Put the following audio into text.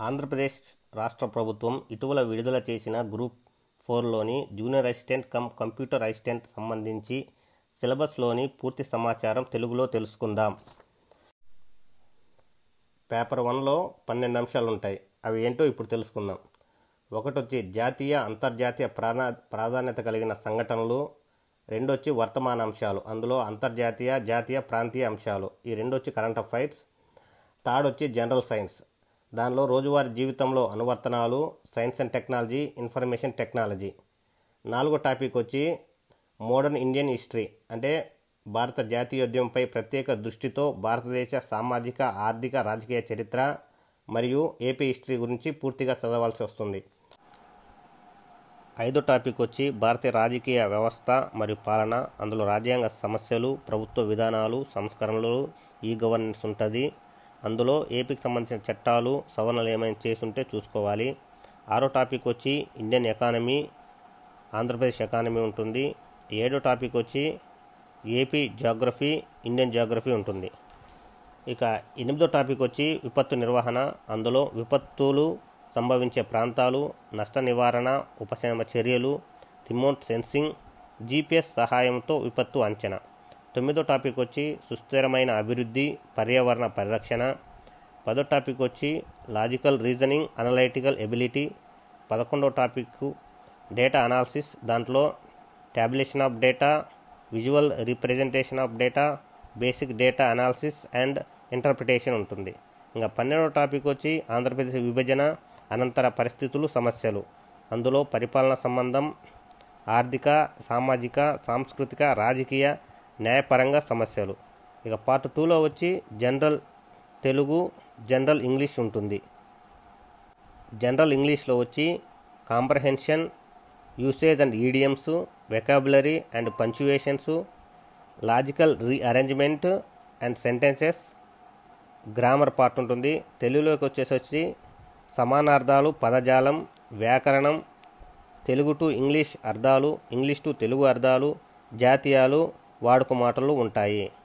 ఆంధ్రప్రదేశ్ రాష్ట్ర ప్రభుత్వం ఇటీవల విడుదల చేసిన గ్రూప్ ఫోర్లోని junior assistant cum computer assistant సంబంధించి సిలబస్లోని పూర్తి సమాచారం తెలుగులో తెలుసుకుందాం పేపర్ వన్లో పన్నెండు అంశాలు ఉంటాయి అవి ఏంటో ఇప్పుడు తెలుసుకుందాం ఒకటి వచ్చి జాతీయ అంతర్జాతీయ ప్రాణా ప్రాధాన్యత కలిగిన సంఘటనలు రెండు వచ్చి వర్తమాన అంశాలు అందులో అంతర్జాతీయ జాతీయ ప్రాంతీయ అంశాలు ఈ రెండు వచ్చి కరెంట్ అఫైర్స్ థర్డ్ వచ్చి జనరల్ సైన్స్ దానిలో రోజువారీ జీవితంలో అనువర్తనాలు science and technology information technology నాలుగో టాపిక్ వచ్చి మోడర్న్ ఇండియన్ హిస్టరీ అంటే భారత జాతీయోద్యమంపై ప్రత్యేక దృష్టితో భారతదేశ సామాజిక ఆర్థిక రాజకీయ చరిత్ర మరియు ఏపీ హిస్టరీ గురించి పూర్తిగా చదవాల్సి వస్తుంది ఐదో టాపిక్ వచ్చి భారతీయ రాజకీయ వ్యవస్థ మరియు పాలన అందులో రాజ్యాంగ సమస్యలు ప్రభుత్వ విధానాలు సంస్కరణలు ఈ గవర్నెన్స్ ఉంటుంది అందులో ఏపీకి సంబంధించిన చట్టాలు సవరణలు ఏమైనా చేసుంటే చూసుకోవాలి ఆరో టాపిక్ వచ్చి ఇండియన్ ఎకానమీ ఆంధ్రప్రదేశ్ ఎకానమీ ఉంటుంది ఏడో టాపిక్ వచ్చి ఏపీ జాగ్రఫీ ఇండియన్ జాగ్రఫీ ఉంటుంది ఇక ఎనిమిదో టాపిక్ వచ్చి విపత్తు నిర్వహణ అందులో విపత్తులు సంభవించే ప్రాంతాలు నష్ట నివారణ ఉపశమన చర్యలు రిమోట్ సెన్సింగ్ జీపీఎస్ సహాయంతో విపత్తు అంచనా తొమ్మిదో టాపిక్ వచ్చి సుస్థిరమైన అభివృద్ధి పర్యావరణ పరిరక్షణ పదో టాపిక్ వచ్చి లాజికల్ రీజనింగ్ అనలైటికల్ ఎబిలిటీ పదకొండో టాపిక్ డేటా అనాలిసిస్ దాంట్లో tabulation of data visual representation of data basic data analysis and interpretation ఉంటుంది ఇంకా పన్నెండవ టాపిక్ వచ్చి ఆంధ్రప్రదేశ్ విభజన అనంతర పరిస్థితులు సమస్యలు అందులో పరిపాలన సంబంధం ఆర్థిక సామాజిక సాంస్కృతిక రాజకీయ న్యాయపరంగా సమస్యలు ఇక పార్ట్ టూలో వచ్చి జనరల్ తెలుగు జనరల్ ఇంగ్లీష్ ఉంటుంది జనరల్ ఇంగ్లీష్లో వచ్చి comprehension usage and idioms vocabulary and punctuations logical rearrangement and sentences grammar part ఉంటుంది తెలుగులోకి వచ్చేసి వచ్చి సమానార్థాలు పదజాలం వ్యాకరణం తెలుగు టు ఇంగ్లీష్ అర్థాలు ఇంగ్లీష్ టు తెలుగు అర్థాలు జాతీయాలు వాడుక మాటలు ఉంటాయి